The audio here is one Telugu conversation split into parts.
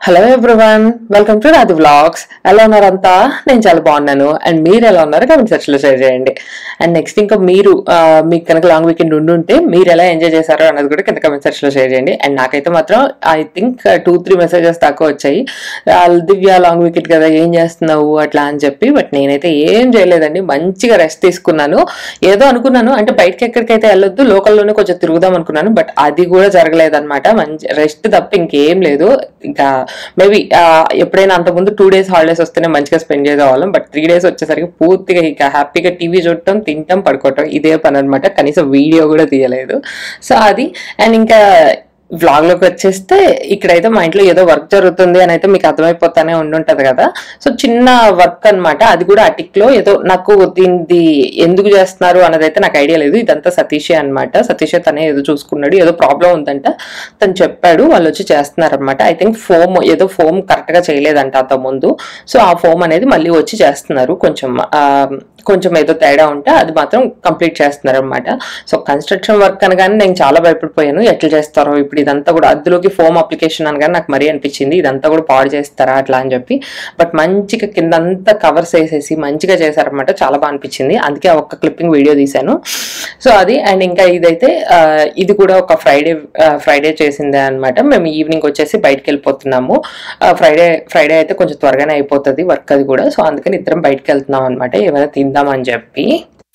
Hello everyone welcome to Radhi vlogs ఎలా ఉన్నారంతా నేను చాలా బాగున్నాను అండ్ మీరు ఎలా ఉన్నారు కమెంట్ సెక్షన్ లో షేర్ చేయండి అండ్ నెక్స్ట్ ఇంకా మీరు ఆ, మీకు కనుక లాంగ్ వీకెండ్ ఉండుంటే మీరు ఎలా ఎంజాయ్ చేశారో అన్నది కూడా కింద కమెంట్ సెక్షన్ లో షేర్ చేయండి అండ్ నాకైతే మాత్రం I think two three messages దాకా వచ్చాయి ఆ, దివ్య లాంగ్ వీకెండ్ కదా ఏం చేస్తున్నావు అట్లా అని చెప్పి బట్ నేనైతే ఏం చేయలేదండి మంచిగా రెస్ట్ తీసుకున్నాను ఏదో అనుకున్నాను అంటే బయటకి ఎక్కడికైతే వెళ్ళొద్దు లోకల్లోనే కొంచెం తిరుగుదాం అనుకున్నాను బట్ అది కూడా జరగలేదన్నమాట మంచి రెస్ట్ తప్ప ఇంకేం లేదు ఇంకా మేబీ ఎప్పుడైనా అంతకుముందు టూ డేస్ హాలిడేస్ వస్తేనే మంచిగా స్పెండ్ చేసేవాళ్ళం బట్ త్రీ డేస్ వచ్చేసరికి పూర్తిగా ఇక హ్యాపీగా టీవీ చూడటం తింటాం పడుకోవటం ఇదే పని అనమాట కనీసం వీడియో కూడా తీయలేదు సో అది అండ్ ఇంకా వ్లాగ్ లోకి వచ్చేస్తే ఇక్కడైతే మా ఇంట్లో ఏదో వర్క్ జరుగుతుంది అని అయితే మీకు అర్థమైపోతానే ఉండుంటది కదా సో చిన్న వర్క్ అన్నమాట అది కూడా అటిక్ లో ఏదో నాకు దీనిది ఎందుకు చేస్తున్నారు అన్నది అయితే నాకు ఐడియా లేదు ఇదంతా సతీషే అన్నమాట సతీషే తనే ఏదో చూసుకున్నాడు ఏదో ప్రాబ్లం ఉందంట తను చెప్పాడు వాళ్ళు వచ్చి చేస్తున్నారు అనమాట ఐ థింక్ ఫోమ్ ఏదో ఫోమ్ కరెక్ట్ గా చేయలేదంట అంత ముందు సో ఆ ఫోమ్ అనేది మళ్ళీ వచ్చి చేస్తున్నారు కొంచెం ఆ, కొంచెం ఏదో తేడా ఉంటే అది మాత్రం కంప్లీట్ చేస్తున్నారు అనమాట సో కన్స్ట్రక్షన్ వర్క్ అనగానే నేను చాలా భయపడిపోయాను ఎట్లా చేస్తారో ఇప్పుడు ఇదంతా కూడా అందులోకి ఫోమ్ అప్లికేషన్ అనగానే నాకు మరీ అనిపించింది ఇదంతా కూడా పాడు చేస్తారా అట్లా అని చెప్పి బట్ మంచిగా కిందంతా కవర్స్ వేసేసి మంచిగా చేశారనమాట చాలా బాగా అనిపించింది అందుకే ఆ ఒక్క క్లిప్పింగ్ వీడియో తీశాను సో అది అండ్ ఇంకా ఇదైతే ఆ, ఇది కూడా ఒక ఫ్రైడే ఫ్రైడే చేసిందే అనమాట మేము ఈవినింగ్ వచ్చేసి బయటకు వెళ్ళిపోతున్నాము ఫ్రైడే ఫ్రైడే అయితే కొంచెం త్వరగానే అయిపోతుంది వర్క్ అది కూడా సో అందుకని ఇద్దరం బయటకు వెళ్తున్నాం అనమాట ఏమైనా తిందామని చెప్పి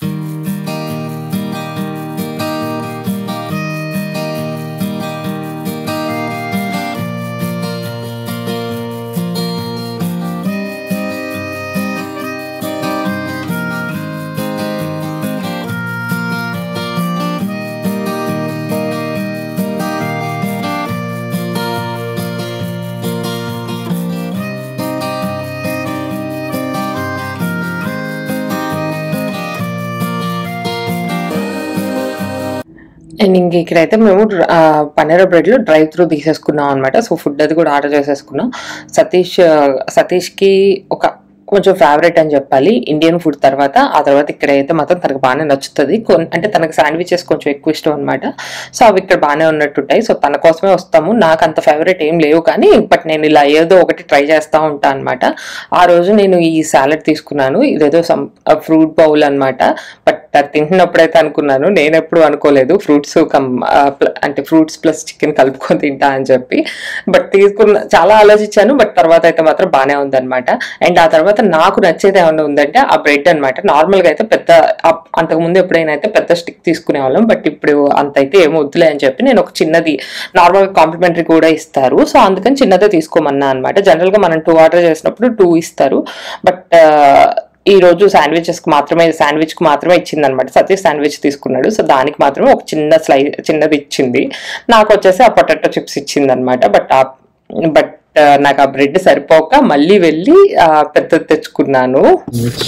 అండ్ ఇంక ఇక్కడైతే మేము ఆ, పన్నీర్ బ్రెడ్ లో డ్రైవ్ త్రూ తీసేసుకున్నాం అనమాట సో ఫుడ్ అది కూడా ఆర్డర్ చేసేసుకున్నాం సతీష్ ఆ, సతీష్ కి ఒక కొంచెం ఫేవరెట్ అని చెప్పాలి ఇండియన్ ఫుడ్ తర్వాత ఆ తర్వాత ఇక్కడ అయితే మాత్రం తనకు బాగానే నచ్చుతుంది కొన్- అంటే తనకు శాండ్విచెస్ కొంచెం ఎక్కువ ఇష్టం అనమాట సో అవి ఇక్కడ బాగానే ఉన్నట్టుంటాయి సో తన కోసమే వస్తాము నాకు అంత ఫేవరెట్ ఏం లేవు కానీ బట్ నేను ఇలా ఏదో ఒకటి ట్రై చేస్తూ ఉంటాను అనమాట ఆ రోజు నేను ఈ సాలడ్ తీసుకున్నాను ఇదేదో సమ్ ఫ్రూట్ బౌల్ అన్నమాట బట్ అది తింటున్నప్పుడైతే అనుకున్నాను నేను ఎప్పుడు అనుకోలేదు ఫ్రూట్స్ కమ్ ఆ, ప్ల- అంటే ఫ్రూట్స్ ప్లస్ చికెన్ కలుపుకొని తింటా అని చెప్పి బట్ తీసుకున్న చాలా ఆలోచించాను బట్ తర్వాత అయితే మాత్రం బాగానే ఉందన్నమాట అండ్ ఆ తర్వాత నాకు నచ్చేది ఏమన్నా ఉందంటే ఆ బ్రెడ్ అనమాట నార్మల్ గా అయితే పెద్ద అప్- అంతకుముందు ఎప్పుడైనా అయితే పెద్ద స్టిక్ తీసుకునే వాళ్ళం బట్ ఇప్పుడు అంత అయితే ఏం వద్దులే అని చెప్పి నేను ఒక చిన్నది నార్మల్ కాంప్లిమెంటరీ కూడా ఇస్తారు సో అందుకని చిన్నదే తీసుకోమన్నా అనమాట జనరల్ గా మనం టూ ఆర్డర్ చేసినప్పుడు టూ ఇస్తారు బట్ ఈ రోజు శాండ్విచెస్ కి మాత్రమే శాండ్విచ్ కి మాత్రమే ఇచ్చింది అనమాట సతీష్ శాండ్విచ్ తీసుకున్నాడు సో దానికి మాత్రమే ఒక చిన్న స్లై చిన్నది ఇచ్చింది నాకు వచ్చేసి ఆ పొటాటో చిప్స్ ఇచ్చింది అనమాట బట్ ఆ బట్ నాకు ఆ బ్రెడ్ సరిపోక మళ్ళీ వెళ్ళి ఆ, పెద్దది తెచ్చుకున్నాను which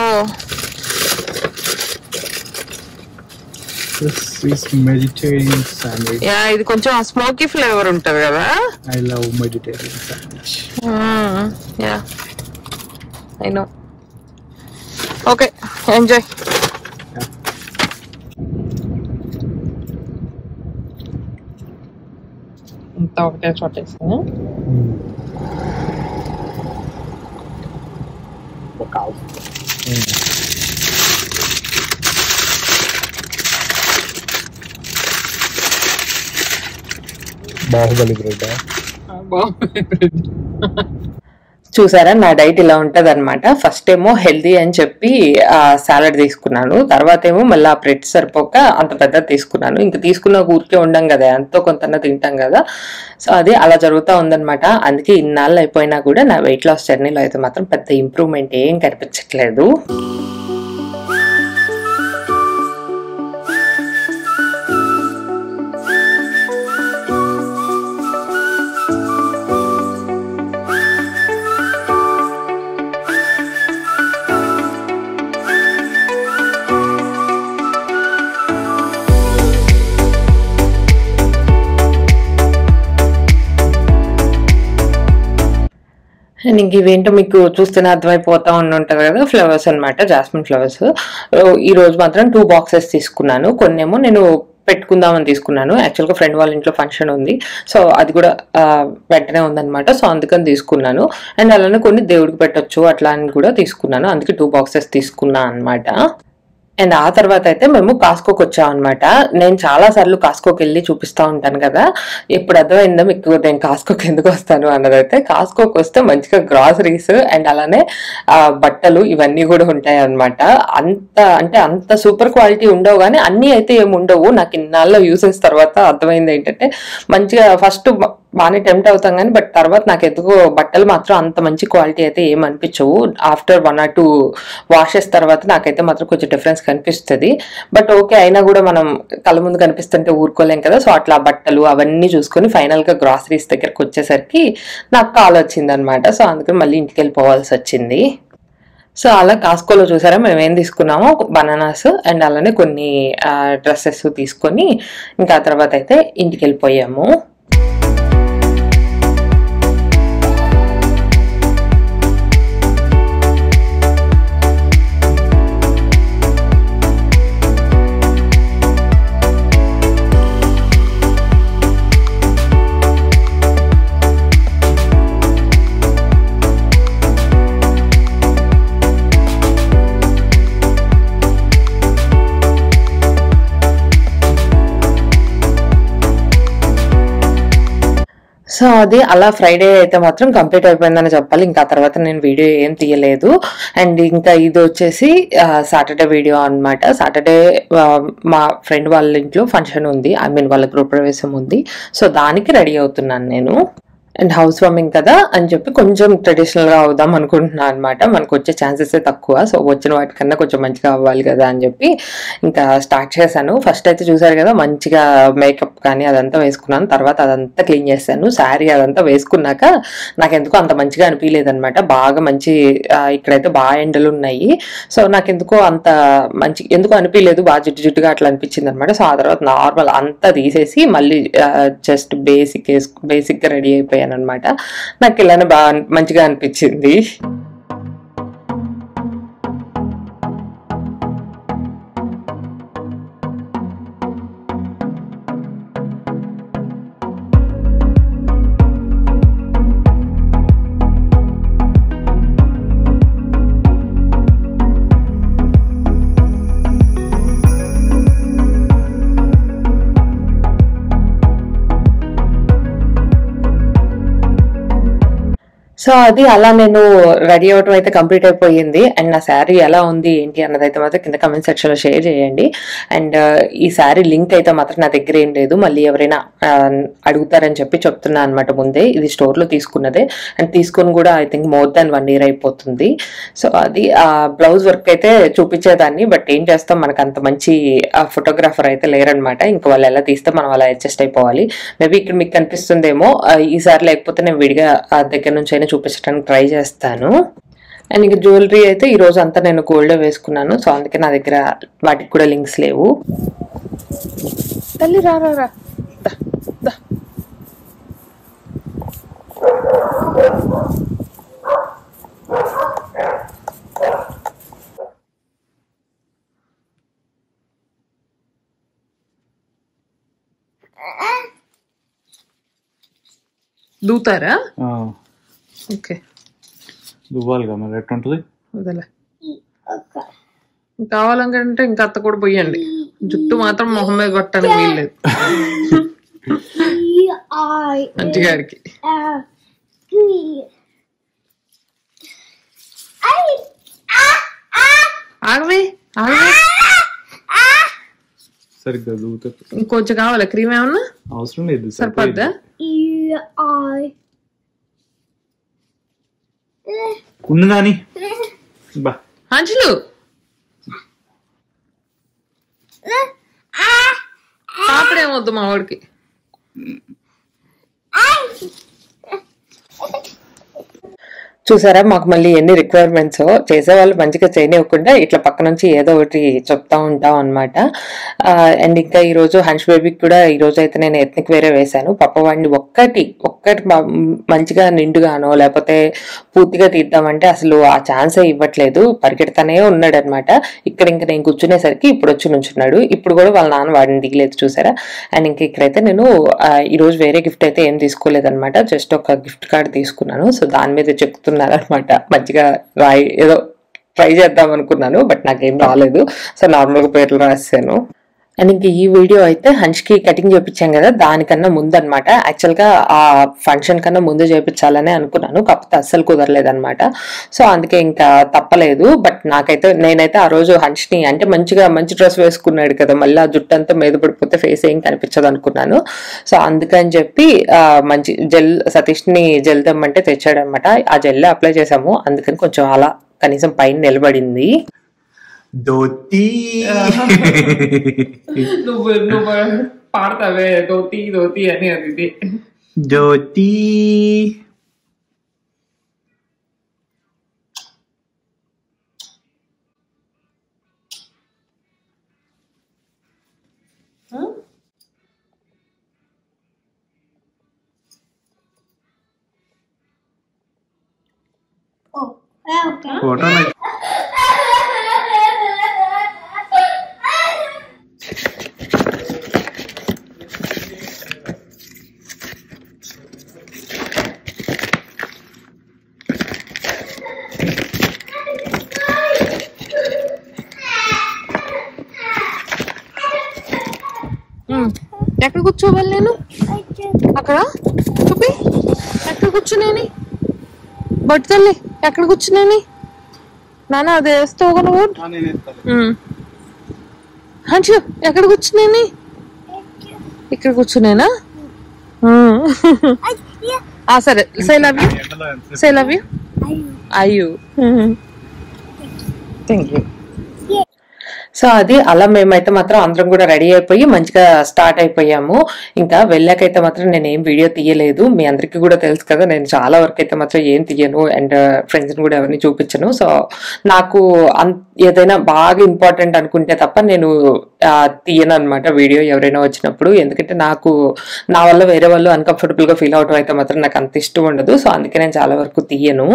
this is Mediterranean sandwich. Yeah ఇది కొంచెం స్మోకీ ఫ్లేవర్ ఉంటది కదా I love Mediterranean sandwich. Yeah I know okay enjoy Yeah. అంతా ఒకటే చోటేసాను Wow. బాహుబలి బ్రెడ్ చూసారా నా డైట్ ఇలా ఉంటది అనమాట ఫస్ట్ ఏమో హెల్దీ అని చెప్పి సాలడ్ తీసుకున్నాను తర్వాత ఏమో మళ్ళీ ఆ బ్రెడ్ సరిపోక అంత పెద్ద తీసుకున్నాను ఇంకా తీసుకున్న ఊరికే ఉండం కదా ఎంతో కొంత తింటాం కదా సో అది అలా జరుగుతూ ఉందన్నమాట అందుకే ఇన్నాళ్ళు అయిపోయినా కూడా నా వెయిట్ లాస్ జర్నీలో అయితే మాత్రం పెద్ద ఇంప్రూవ్మెంట్ ఏం కనిపించట్లేదు అండ్ ఇంక ఇవేంటో మీకు చూస్తేనే అర్థమైపోతా ఉండి ఉంటుంది కదా ఫ్లవర్స్ అన్నమాట జాస్మిన్ ఫ్లవర్స్ ఈ రోజు మాత్రం టూ బాక్సెస్ తీసుకున్నాను కొన్నేమో నేను పెట్టుకుందామని తీసుకున్నాను యాక్చువల్గా ఫ్రెండ్ వాళ్ళ ఇంట్లో ఫంక్షన్ ఉంది సో అది కూడా ఆ, వెంటనే ఉందన్నమాట సో అందుకని తీసుకున్నాను అండ్ అలానే కొన్ని దేవుడికి పెట్టొచ్చు అట్లా అని కూడా తీసుకున్నాను అందుకే టూ బాక్సెస్ తీసుకున్నాను అనమాట అండ్ ఆ తర్వాత అయితే మేము కాస్కోకి వచ్చాం అనమాట నేను చాలా సార్లు కాస్కోకి వెళ్ళి చూపిస్తా ఉంటాను కదా ఇప్పుడు అర్థమైందా మీకు నేను కాస్కోకి ఎందుకు వస్తాను అన్నదైతే కాస్కోకి వస్తే మంచిగా గ్రాసరీస్ అండ్ అలానే ఆ, బట్టలు ఇవన్నీ కూడా ఉంటాయి అనమాట అంత అంటే అంత సూపర్ క్వాలిటీ ఉండవు కానీ అన్నీ అయితే ఏమి ఉండవు నాకు ఇన్నాళ్ళ యూసెస్ తర్వాత అర్థమైంది ఏంటంటే మంచిగా ఫస్ట్ బాగానే టెంప్ట్ అవుతాం కానీ బట్ తర్వాత నాకు ఎందుకో బట్టలు మాత్రం అంత మంచి క్వాలిటీ అయితే ఏం అనిపించవు after one or two washes తర్వాత నాకైతే మాత్రం కొంచెం డిఫరెన్స్ కనిపిస్తుంది బట్ ఓకే అయినా కూడా మనం కళ్ళ ముందు కనిపిస్తుంటే ఊరుకోలేం కదా సో అట్లా బట్టలు అవన్నీ చూసుకొని ఫైనల్ గా గ్రాసరీస్ దగ్గరకు వచ్చేసరికి నాకు కాల్ వచ్చింది అనమాట సో అందుకని మళ్ళీ ఇంటికి వెళ్ళిపోవాల్సి వచ్చింది సో అలా కాస్కోలో చూసారా మేము ఏం తీసుకున్నామో బనానాస్ అండ్ అలానే కొన్ని డ్రెస్సెస్ తీసుకొని ఇంకా ఆ తర్వాత అయితే ఇంటికి వెళ్ళిపోయాము సో అది అలా ఫ్రైడే అయితే మాత్రం కంప్లీట్ అయిపోయిందని చెప్పాలి ఇంకా ఆ తర్వాత నేను వీడియో ఏం తీయలేదు అండ్ ఇంకా ఇది వచ్చేసి సాటర్డే వీడియో అన్నమాట సాటర్డే మా ఫ్రెండ్ వాళ్ళ ఇంట్లో ఫంక్షన్ ఉంది ఐ మీన్ వాళ్ళ గృహప్రవేశం ఉంది సో దానికి రెడీ అవుతున్నాను నేను అండ్ హౌస్ వార్మింగ్ కదా అని చెప్పి కొంచెం ట్రెడిషనల్ గా అవుదాం అనుకుంటున్నాను అనమాట మనకు వచ్చే ఛాన్సెస్ తక్కువ సో వచ్చిన వాటికన్నా కొంచెం మంచిగా అవ్వాలి కదా అని చెప్పి ఇంకా స్టార్ట్ చేశాను ఫస్ట్ అయితే చూసారు కదా మంచిగా మేకప్ కానీ అదంతా వేసుకున్నాను తర్వాత అదంతా క్లీన్ చేశాను శారీ అదంతా వేసుకున్నాక నాకు ఎందుకో అంత మంచిగా అనిపించలేదు అనమాట బాగా మంచి ఆ, ఇక్కడైతే బాగా ఎండలు ఉన్నాయి సో నాకు ఎందుకో అంత మంచి ఎందుకో అనిపించలేదు బాగా జిడ్డు జిడ్డుగా అట్లా అనిపించింది అనమాట సో ఆ తర్వాత నార్మల్ అంతా తీసేసి మళ్ళీ జస్ట్ బేసిక్ బేసిక్ గా రెడీ అయిపోయాను అనమాట నాకు ఇలానే బాగా మంచిగా అనిపించింది సో అది అలా నేను రెడీ అవటం అయితే కంప్లీట్ అయిపోయింది అండ్ నా శారీ ఎలా ఉంది ఏంటి అన్నది అయితే మాత్రం కింద కమెంట్ సెక్షన్ లో షేర్ చేయండి అండ్ ఈ శారీ లింక్ అయితే మాత్రం నా దగ్గర ఏం లేదు మళ్ళీ ఎవరైనా ఆ, అడుగుతారని చెప్పి చెప్తున్నా అనమాట ముందే ఇది స్టోర్ లో తీసుకున్నదే అండ్ తీసుకొని కూడా I think more than one year అయిపోతుంది సో అది ఆ బ్లౌజ్ వర్క్ అయితే చూపించేదాన్ని బట్ ఏం చేస్తాం మనకు అంత మంచి ఫోటోగ్రాఫర్ అయితే లేరనమాట ఇంకా వాళ్ళు ఎలా తీస్తే మనం అలా అడ్జస్ట్ అయిపోవాలి మేబీ ఇక్కడ మీకు కనిపిస్తుందేమో ఆ, ఈసారి లేకపోతే నేను విడిగా ఆ దగ్గర నుంచి అయినా చూపించడానికి ట్రై చేస్తాను అండ్ ఇంకా జ్యువెలరీ అయితే ఈ రోజు అంతా నేను గోల్డ్ వేసుకున్నాను సో అందుకే నా దగ్గర వాటికి కూడా లింక్స్ లేవు తల్లి రా రా రా దా, దా. దూతారా ఓకే దువ్వాలిగా మరి ఎట్టుంటుంది వదలే కావాలనుకుంటే ఇంకా అత్త కూడా పోయండి జుట్టు మాత్రం మొహం మీద కొట్టడానికి వీల్లేదు I మంచిగాడికి am green. I ah ah ఆగవే ఆగవే సరిగ్గా దువ్వుతుంది ఇంకొంచెం కావాలా క్రీమ్ ఏమన్నా అవసరం లేదు సరిపోద్దా E I ఉంది నాని బా అంచులు పాపడేమొద్దు మా వాడికి చూసారా మాకు మళ్ళీ ఎన్ని రిక్వైర్మెంట్స్ చేసేవాళ్ళు మంచిగా చేయనివ్వకుండా ఇట్లా పక్క నుంచి ఏదో ఒకటి చెప్తా ఉంటాం అనమాట అండ్ ఇంకా ఈ రోజు హన్స్ బేబీకి కూడా ఈ రోజు అయితే నేను ఎత్నిక్ వేరే వేశాను పప్ప వాడిని ఒక్కటి ఒక్కటి మ- మంచిగా నిండుగానో లేకపోతే పూర్తిగా తీద్దామంటే అసలు ఆ ఛాన్సే ఇవ్వట్లేదు పరిగెడతానే ఉన్నాడు అనమాట ఇక్కడ ఇంకా నేను కూర్చునేసరికి ఇప్పుడు వచ్చి నుంచున్నాడు ఇప్పుడు కూడా వాళ్ళ నాన్న వాడిని దిగలేదు చూసారా అండ్ ఇంక ఇక్కడైతే నేను ఆ, ఈ రోజు వేరే గిఫ్ట్ అయితే ఏం తీసుకోలేదన్నమాట జస్ట్ ఒక గిఫ్ట్ కార్డ్ తీసుకున్నాను సో దాని మీద చెప్తున్నాను అనమాట మంచిగా రాయి ఏదో ట్రై చేద్దాం అనుకున్నాను బట్ నాకేం రాలేదు సో నార్మల్గా పేర్లు రాసాను అండ్ ఇంక ఈ వీడియో అయితే హన్ష్కి కటింగ్ చేయించాం కదా దానికన్నా ముందు అనమాట యాక్చువల్గా ఆ ఫంక్షన్ కన్నా ముందు చేయించాలని అనుకున్నాను కాకపోతే అస్సలు కుదరలేదన్నమాట సో అందుకే ఇంకా తప్పలేదు బట్ నాకైతే నేనైతే ఆ రోజు హన్ష్ని అంటే మంచిగా మంచి డ్రెస్ వేసుకున్నాడు కదా మళ్ళీ ఆ జుట్టు అంతా మీద పడిపోతే ఫేస్ ఏం కనిపించదు అనుకున్నాను సో అందుకని చెప్పి ఆ, మంచి జెల్ సతీష్ని జెల్ తెమ్మంటే తెచ్చాడనమాట ఆ జెల్ అప్లై చేసాము అందుకని కొంచెం అలా కనీసం పైన నిలబడింది ధోతి నువ్వు నువ్వు పాడతావే దోతి దోతి అని అది ధోతి Oh, okay. ఫోటో ఎక్కడ కూర్చోవాలి నేను I just అక్కడ చూపి ఎక్కడ కూర్చునేని బట్టి తల్లి ఎక్కడ కూర్చునేని నాన్న అది వేస్తావు కదా నువ్వు హంచు ఎక్కడ కూర్చునేని ఇక్కడ కూర్చునేనా I yeah. ఆ సరే Sai love you Sai love you I అయ్యూ థ్యాంక్ యూ Yeah. సో అది అలా మేమైతే మాత్రం అందరం కూడా రెడీ అయిపోయి మంచిగా స్టార్ట్ అయిపోయాము ఇంకా వెళ్ళాకైతే మాత్రం నేను ఏం వీడియో తీయలేదు మీ అందరికీ కూడా తెలుసు కదా నేను చాలా వరకు అయితే మాత్రం ఏం తీయను అండ్ ఫ్రెండ్స్ని కూడా ఎవరిని చూపించను సో నాకు అన్- ఏదైనా బాగా ఇంపార్టెంట్ అనుకుంటే తప్ప నేను ఆ, తీయను అనమాట వీడియో ఎవరైనా వచ్చినప్పుడు ఎందుకంటే నాకు నా వల్ల వేరే వాళ్ళు uncomfortable గా ఫీల్ అవడం అయితే మాత్రం నాకు అంత ఇష్టం ఉండదు సో అందుకే నేను చాలా వరకు తీయను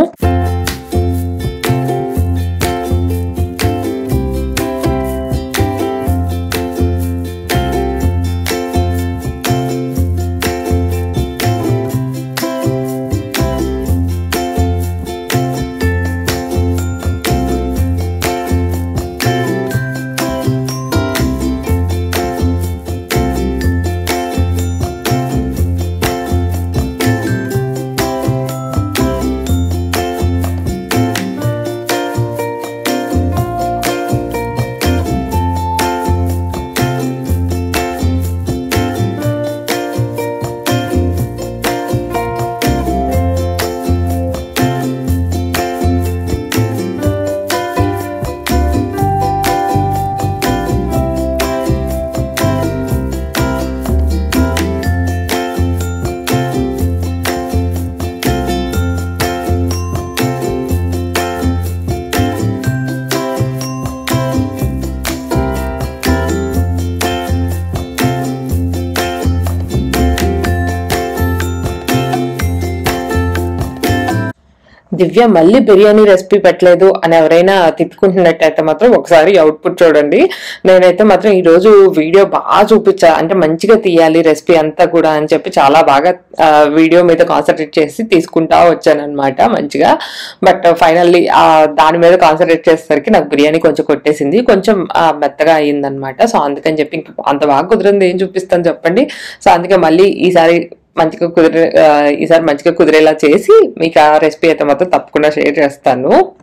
దివ్య మళ్ళీ బిర్యానీ రెసిపీ పెట్టలేదు అని ఎవరైనా తిట్టుకుంటున్నట్టయితే మాత్రం ఒకసారి అవుట్పుట్ చూడండి నేనైతే మాత్రం ఈ రోజు వీడియో బాగా చూపించా అంటే మంచిగా తీయాలి రెసిపీ అంతా కూడా అని చెప్పి చాలా బాగా ఆ, వీడియో మీద కాన్సన్ట్రేట్ చేసి తీసుకుంటా వచ్చాను అనమాట మంచిగా బట్ ఫైనల్లీ దాని మీద కాన్సన్ట్రేట్ చేసేసరికి నాకు బిర్యానీ కొంచెం కొట్టేసింది కొంచెం ఆ, మెత్తగా అయ్యిందనమాట సో అందుకని చెప్పి ఇంక అంత బాగా కుదిరింది ఏం చూపిస్తాను చెప్పండి సో అందుకే మళ్ళీ ఈసారి మంచిగా కుదిరే ఆ, ఈసారి మంచిగా కుదిరేలా చేసి మీకు ఆ రెసిపీ అయితే మాత్రం తప్పకుండా షేర్ చేస్తాను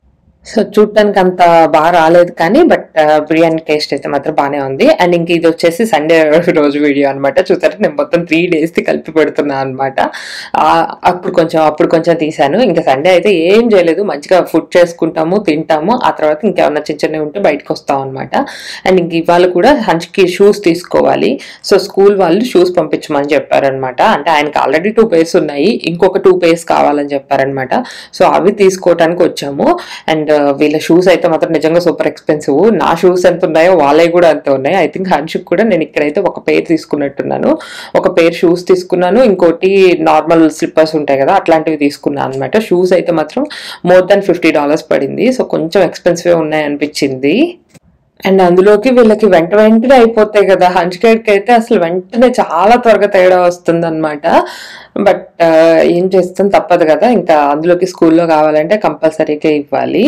సో చూడటానికి అంత బాగా రాలేదు కానీ బట్ బిర్యానీ టేస్ట్ అయితే మాత్రం బాగానే ఉంది అండ్ ఇంక ఇది వచ్చేసి సండే రోజు వీడియో అనమాట చూసారా నేను మొత్తం త్రీ డేస్ కలిపి పెడుతున్నాను అనమాట అప్పుడు కొంచెం అప్పుడు కొంచెం తీసాను ఇంకా సండే అయితే ఏం చేయలేదు మంచిగా ఫుడ్ చేసుకుంటాము తింటాము ఆ తర్వాత ఇంకేమన్నా చిన్న చిన్నవి ఉంటే బయటకు వస్తాం అనమాట అండ్ ఇంక ఇవాళ కూడా హంచ్కి షూస్ తీసుకోవాలి సో స్కూల్ వాళ్ళు షూస్ పంపించమని చెప్పారనమాట అంటే ఆయనకి ఆల్రెడీ టూ పేర్స్ ఉన్నాయి ఇంకొక టూ పేర్స్ కావాలని చెప్పారనమాట సో అవి తీసుకోవటానికి వచ్చాము అండ్ వీళ్ళ షూస్ అయితే మాత్రం నిజంగా సూపర్ ఎక్స్పెన్సివ్ నా షూస్ ఎంత ఉన్నాయో వాళ్ళవి కూడా అంత ఉన్నాయి ఐ థింక్ హన్షుక్ కూడా నేను ఇక్కడైతే ఒక పేర్ తీసుకున్నట్టున్నాను ఒక పేర్ షూస్ తీసుకున్నాను ఇంకోటి నార్మల్ స్లిప్పర్స్ ఉంటాయి కదా అట్లాంటివి తీసుకున్నాను అనమాట షూస్ అయితే మాత్రం మోర్ దాన్ ఫిఫ్టీ డాలర్స్ పడింది సో కొంచెం ఎక్స్పెన్సివ్ ఉన్నాయి అనిపించింది అండ్ అందులోకి వీళ్ళకి వెంట వెంటనే అయిపోతాయి కదా హంచ్కేడ్కి అయితే అసలు వెంటనే చాలా త్వరగా తేడా వస్తుంది అనమాట బట్ ఏం చేస్తాం తప్పదు కదా ఇంకా అందులోకి స్కూల్లో కావాలంటే కంపల్సరీగా ఇవ్వాలి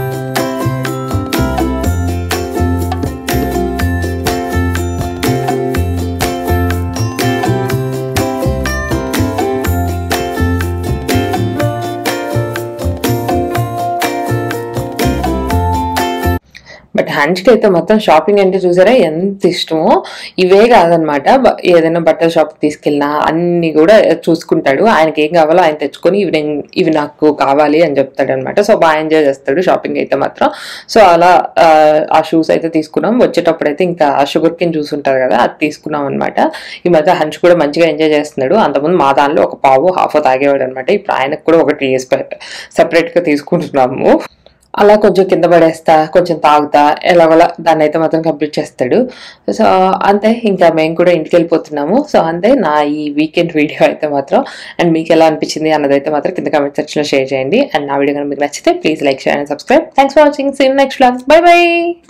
బట్ హ్యాండ్స్కి అయితే మొత్తం షాపింగ్ అంటే చూసారా ఎంత ఇష్టమో ఇవే కాదనమాట బ- ఏదైనా బట్టల షాప్కి తీసుకెళ్ళినా అన్ని కూడా చూసుకుంటాడు ఆయనకి ఏం కావాలో ఆయన తెచ్చుకొని ఇవి నేను- ఇవి నాకు కావాలి అని చెప్తాడు అనమాట సో బాగా ఎంజాయ్ చేస్తాడు షాపింగ్ అయితే మాత్రం సో అలా ఆ, ఆ షూస్ అయితే తీసుకున్నాం వచ్చేటప్పుడు అయితే ఇంకా షుగర్ కిన్ జ్యూస్ ఉంటుంది కదా అది తీసుకున్నాం అనమాట ఈ మధ్య హంచ్ కూడా మంచిగా ఎంజాయ్ చేస్తున్నాడు అంతకుముందు మా దానిలో ఒక పావు హాఫ్ తాగేవాడు అనమాట ఇప్పుడు ఆయనకు కూడా ఒకటి సెపరేట్ గా తీసుకుంటున్నాము అలా కొంచెం కింద పడేస్తా కొంచెం తాగుతా ఎలాగోలా దాన్ని అయితే మాత్రం కంప్లీట్ చేస్తాడు సో అంతే ఇంకా మేము కూడా ఇంటికి వెళ్ళిపోతున్నాము సో అంతే నా ఈ వీకెండ్ వీడియో అయితే మాత్రం అండ్ మీకు ఎలా అనిపించింది అన్నది అయితే మాత్రం కింద కామెంట్ సెక్షన్లో షేర్ చేయండి అండ్ నా వీడియో కనుక మీకు నచ్చితే please like share and subscribe thanks for watching seen next blog bye by